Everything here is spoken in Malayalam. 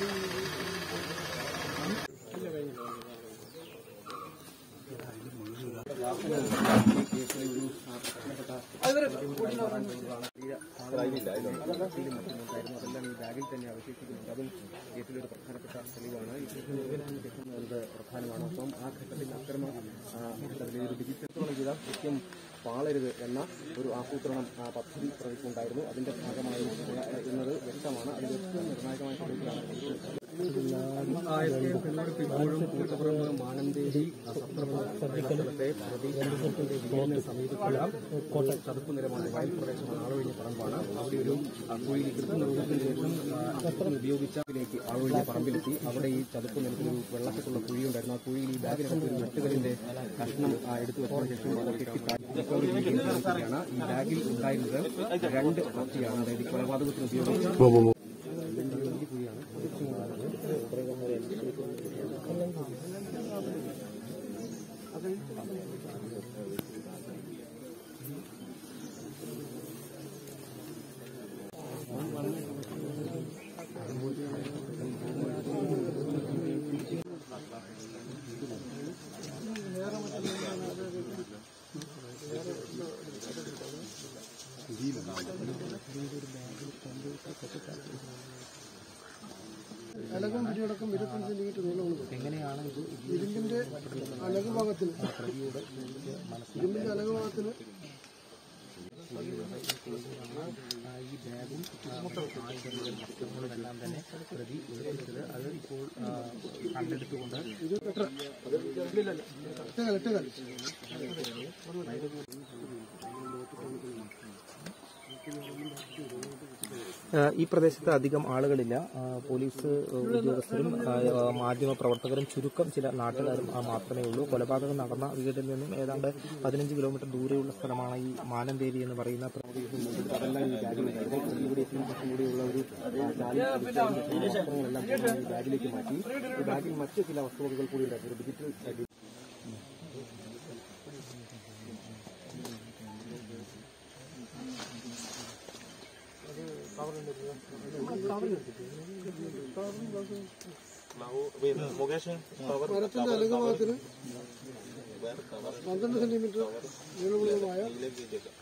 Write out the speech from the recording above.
അതെല്ലാം ഈ ബാഗിൽ തന്നെ അവശേഷിക്കുന്നുണ്ട് അതും കേസിലൊരു പ്രധാനപ്പെട്ട തെളിവാണ് ഈ എന്നത് പ്രധാനമാണ് അപ്പം ആ ഘട്ടത്തിൽ അക്രമ ആ, ഘട്ടത്തിൽ ഒരു ഡിജിറ്റൽ ചെയ്ത കൃത്യം പാളരുത് എന്ന ഒരു ആസൂത്രണം ആ, പദ്ധതി പ്രവർത്തിക്കുണ്ടായിരുന്നു അതിന്റെ ഭാഗമായി എന്നത് വ്യക്തമാണ് അതിൽ ഏറ്റവും നിർണായകമായ തെളിവുകളാണ് ഇപ്പോഴും കൂത്തുപറമ്പ് മാനന്തേരി സത്രത്തെ പ്രതി സമീപത്തുള്ള ചതുപ്പ് നിരമാണ് വയൽ പ്രദേശമാണ് ആളൊഴിഞ്ഞ പറമ്പാണ് അവിടെ ഒരു ആ, കുഴിയിൽ കൃത്യനിർവഹണത്തിന് ശേഷം ആ, ഉപയോഗിച്ചതിലേക്ക് ആളൊഴിഞ്ഞ പറമ്പിലെത്തി അവിടെ ഈ ചതുപ്പ് നിലത്തിൽ ഒരു വെള്ളക്കെട്ടുള്ള കുഴിയുണ്ടായിരുന്നു ആ കുഴിയിൽ ഈ ബാഗിനകത്ത് ഒരു വെട്ടുകലിന്റെ കഷ്ണം ആ, എടുത്തു വെച്ചതിന് ശേഷം അത് കെട്ടി റിക്കവറി ചെയ്യുകയാണ് ഈ ബാഗിൽ ഉണ്ടായിരുന്നത് രണ്ട് കത്തിയാണ് അതായത് ഈ കൊലപാതകത്തിന് ഉപയോഗിച്ച വലിയ കുഴിയാണ് അലകും പിടിയടക്കം ഇരുപത്തഞ്ച് സെന്റിമീറ്റർ നീളമുണ്ട് എങ്ങനെയാണ് ഇത് ഇരുമ്പിന്റെ അലക് ഭാഗത്തിന് ഇരുമ്പിന്റെ അലക് ഭാഗത്തിന് ഈ ബാഗും ആയുധങ്ങളും വസ്തുക്കളും എല്ലാം തന്നെ പ്രതി ഉപയോഗിച്ചത് അത് ഇപ്പോൾ ആ, കണ്ടെടുത്തുകൊണ്ട് ഇത് എത്ര എട്ടുകാൽ എട്ടുകാൽ ഏഹ് ഈ പ്രദേശത്ത് അധികം ആളുകളില്ല ആ, പോലീസ് ഉദ്യോഗസ്ഥരും ആ, ആ, മാധ്യമ പ്രവർത്തകരും ചുരുക്കം ചില നാട്ടുകാരും ആ, മാത്രമേ ഉള്ളൂ കൊലപാതകം നടന്ന വീട്ടിൽ നിന്നും ഏതാണ്ട് പതിനഞ്ച് കിലോമീറ്റർ ദൂരെയുള്ള സ്ഥലമാണ് ഈ മാനന്തേരി എന്ന് പറയുന്ന പ്രദേശം അതെല്ലാം ഈ ബാഗിലുണ്ടായിരുന്നു ഇവിടെ എത്തിയതിനു ശേഷം കൂടിയുള്ള ഒരു ആ, ജാലി വസ്ത്രങ്ങളെല്ലാം ഈ ബാഗിലേക്ക് മാറ്റി ഈ ബാഗിൽ മറ്റ് ചില വസ്തുവകകൾ കൂടി ഉണ്ടായിരുന്നു ഒരു ഡിജിറ്റൽ ആ, മരത്തിന്റെ അലക് ഭാഗത്തിന് പന്ത്രണ്ട് സെന്റിമീറ്റർ നീളമുള്ളതുമായ